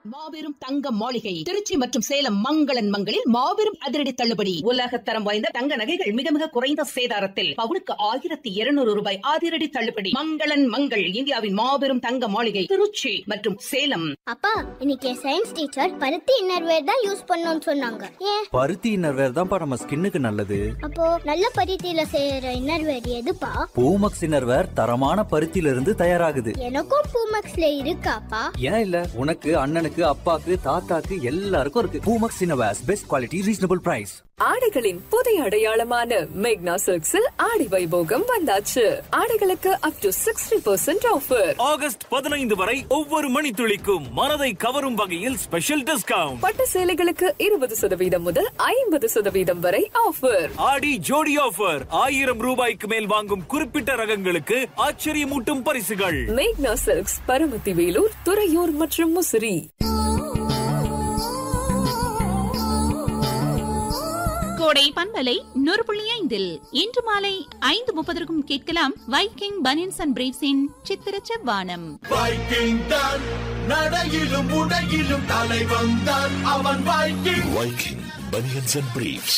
மாபெரும் தங்க மாளிகை திருச்சி மற்றும் சேலம் மங்களன் மங்களில் மாபெரும் அதிரடி தள்ளுபடி உலக தரம் வாய்ந்த தங்க நகைகள் மிக மிக குறைந்த சேதாரத்தில் பவுனுக்கு ஆயிரத்தி இருநூறு ரூபாய் அதிரடி தள்ளுபடி மங்களன் மங்கள் இந்தியாவின் மாபெரும் தங்க மாளிகை திருச்சி மற்றும் சேலம் அப்பா இன்னைக்கு சயின்ஸ் டீச்சர் பருத்தி இன்னர்வேர் தான் யூஸ் பண்ணணும்னு சொன்னாங்க ஏன் பருத்தி இன்னர்வேர் தான்ப்பா நம்ம ஸ்கின்னுக்கு நல்லது அப்போ நல்ல பருத்தியில செய்யற இன்னர்வேர் எதுப்பா பூமக்ஸ் இன்னர்வேர் தரமான பருத்தியில இருந்து தயாராகுது எனக்கும் பூமக்ஸ்ல இருக்காப்பா ஏன் இல்ல உனக்கு அண்ணனுக்கு அப்பாக்கு தாத்தாக்கு எல்லாருக்கும் இருக்கு Poomex innerwears best quality reasonable price ஆடைகளின் புதிய அடையாளமான மேக்னா சில்க்ஸில் ஆடி வைபோகம் வந்தாச்சு ஆடைகளுக்கு up to sixty percent offer August பதினைந்து வரை ஒவ்வொரு மணித்துளிக்கும் மனதை கவரும் வகையில் ஸ்பெஷல் டிஸ்கவுண்ட் பட்டு சேலைகளுக்கு இருபது சதவீதம் முதல் ஐம்பது சதவீதம் வரை ஆஃபர் ஆடி ஜோடி ஆஃபர் ஆயிரம் ரூபாய்க்கு மேல் வாங்கும் குறிப்பிட்ட ரகங்களுக்கு ஆச்சரியமூட்டும் பரிசுகள் மேக்னா சில்க்ஸ் பரமத்தி வேலூர் துறையூர் மற்றும் முசிறி கோடை பண்பலை நூறு புள்ளி ஐந்தில் இன்று மாலை ஐந்து முப்பதற்கும் கேட்கலாம் வைக்கிங் பனியன்ஸ் அண்ட் பிரேவ்ஸின் சித்திர செவ்வானம் வைக்கிங் தான் நடையிலும் உடையிலும் தலை வந்தான் அவன் Viking Viking banians and briefs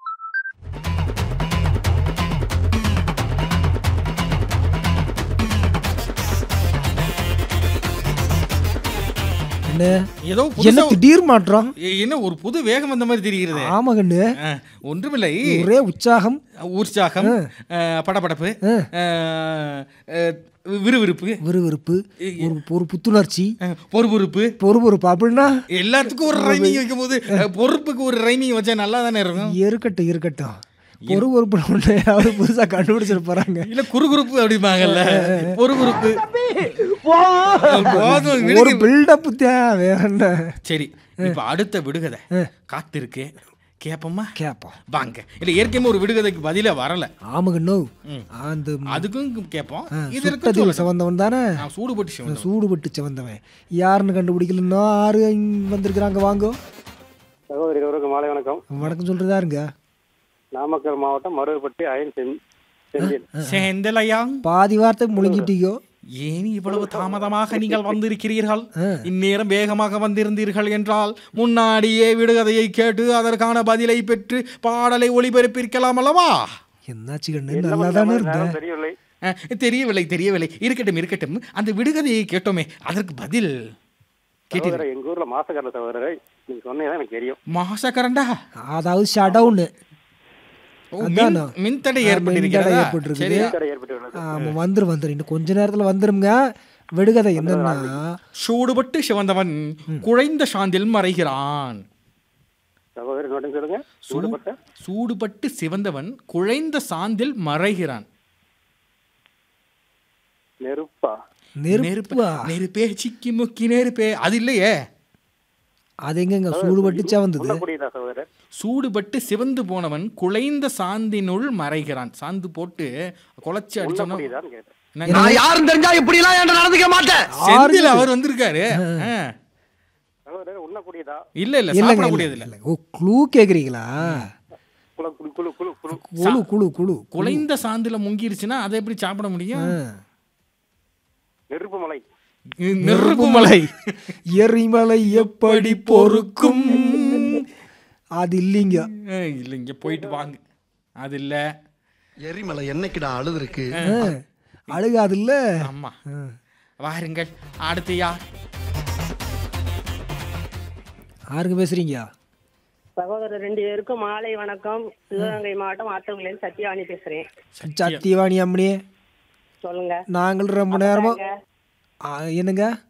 கண்ணு ஏதோ என்ன புதுசா திடீர் மாற்றம் எ- என்ன ஒரு புது வேகம் வந்த மாதிரி தெரிகிறது ஆமா கண்ணு ஆ, ஒன்றுமில்லை ஒரே உற்சாகம் உற்சாகம் ஆ, படபடப்பு ஆ, ஆ, விறுவிறுப்பு விறுவிறுப்பு ஒரு ஒரு புத்துணர்ச்சி ஆ, பொறுபொறுப்பு பொறுப்பொறுப்பு அப்படின்னா எல்லாத்துக்கும் ஒரு ரைமிங் வைக்கும் போது பொறுப்புக்கு ஒரு ரைமிங் வச்சா நல்லா தானே இருக்கும் இருக்கட்டும் இருக்கட்டும் பொறுப்பொறுப்பு ஒன்று யாரும் புதுசா கண்டுபிடிச்சிட்டு போறாங்க இல்ல குறுகுறுப்பு அப்படிம்பாங்கல்ல பொறுகுறுப்பு போதும் ஒரு விடுங்க. பில்டப் வேற என்ன சரி இப்ப அடுத்த விடுகதை காத்திருக்கு கேப்போமா கேப்போம் வாங்க இல்ல ஏற்கனவே ஒரு விடுகதைக்கு பதில வரல ஆமா கண்ணு அந்த அதுக்கும் கேட்போம் இதற்கும் சுட்டத்தில் சொல்லுங்க. செவந்தவன் தானே நான் சூடுபட்டு சிவந்தவன். சூடுபட்டு செவந்தவன் யாருன்னு கண்டுபிடிக்கலன்னா ஆறு இங்க வந்திருக்கிறாங்க வாங்கோ சகோதரி அவருக்கு மாலை வணக்கம் வணக்கம் சொல்றதா இருங்க நாமக்கல் மாவட்டம் மருவப்பட்டி அயன் செம் செந்தில் செந்தலையா பாதி வார்த்தை முழுங்கிட்டீங்கோ ஏன் இவ்வளவு தாமதமாக நீங்கள் வந்திருக்கிறீர்கள் இந்நேரம் வேகமாக வந்திருந்தீர்கள் என்றால் முன்னாடியே விடுகதையை கேட்டு அதற்கான பதிலை பெற்று பாடலை ஒளிபரப்பிருக்கலாம் அல்லவா என்னாச்சு கண்ணு நல்லா தானே இருந்தேன் தெரியவில்லை அஹ், தெரியவில்லை தெரியவில்லை இருக்கட்டும் இருக்கட்டும் அந்த விடுகதையை கேட்டோமே அதற்கு பதில் கேட்டீர்கள் சகோதரர் எங்க ஊர்ல மாசக்கார சகோதரரை நீங்க சொன்னீங்கன்னா எனக்கு தெரியும் மாசக்கரண்டா அதாவது ஷடவுனு ஓ, அதானா? மின்- மின்தடை ஆ, ஏற்பட்டிருக்கிறதா மின்தடை ஏற்பட்டிருக்குது. சரியா கடை ஏற்பட்டுள்ளது ஆமா வந்துரும் வந்துரும் இன்னும் கொஞ்ச நேரத்துல வந்துருங்க விடுகதை என்னன்னா சூடுபட்டு சிவந்தவன் குழைந்த சாந்தில் மறைகிறான் சகோதரி நோட்டம் சொல்லுங்க சூடுபட்ட சூடுபட்டு சிவந்தவன் குழைந்த சாந்தில் மறைகிறான் நெருப்பா நெருப்பா நெருப்பே சிக்கி முக்கி நெருப்பே அது இல்லையே அது எங்கங்க சூடுபட்டு செவந்தது உண்ணக்கூடியதா சகோதரர் சூடுபட்டு சிவந்து போனவன் குழைந்த சாந்தினுள் மறைகிறான் சாந்து போட்டு குலைச்சு அடிச்சோன்னா உண்ணக்கூடியதான்னு கேட்டேன் என்னங்க? நான் யாரும் தெரிஞ்சா இப்படி எல்லாம் என்கிட்ட நடந்துக்க மாட்டேன் செந்தில் அவர் வந்திருக்காரு ஆ. சகோதரர் உண்ணக்கூடியதா இல்ல இல்ல இல்லைங்க சாப்பிடக்கூடியது இல்ல, இல்ல இல்ல. ஓ க்ளூ கேக்குறீங்களா குழு குழு குழு குழு குழு குழு குழு குழு குலைந்த சாந்துல முங்கிருச்சுன்னா அதை எப்படி சாப்பிட முடியும் நெருப்பு மலை நெருப்பு மலை எரிமலை எப்படி பொறுக்கும் அது இல்லைங்க ஏய், இல்ல இங்க போயிட்டு வாங்க அது இல்ல எரிமலை என்னைக்குடா அழுது இருக்கு அழுகாது இல்ல ஆமா வாருங்கள் அடுத்து யார் யாருங்க பேசுறீங்க சகோதரர் ரெண்டு பேருக்கும் மாலை வணக்கம் சிவகங்கை மாவட்டம் ஆத்தங்குலேருந்து சத்யாவாணி பேசுறேன் சத்தியவாணி அம்மனி சொல்லுங்க நாங்கள் ரொம்ப நேரமா ஆ, என்னங்க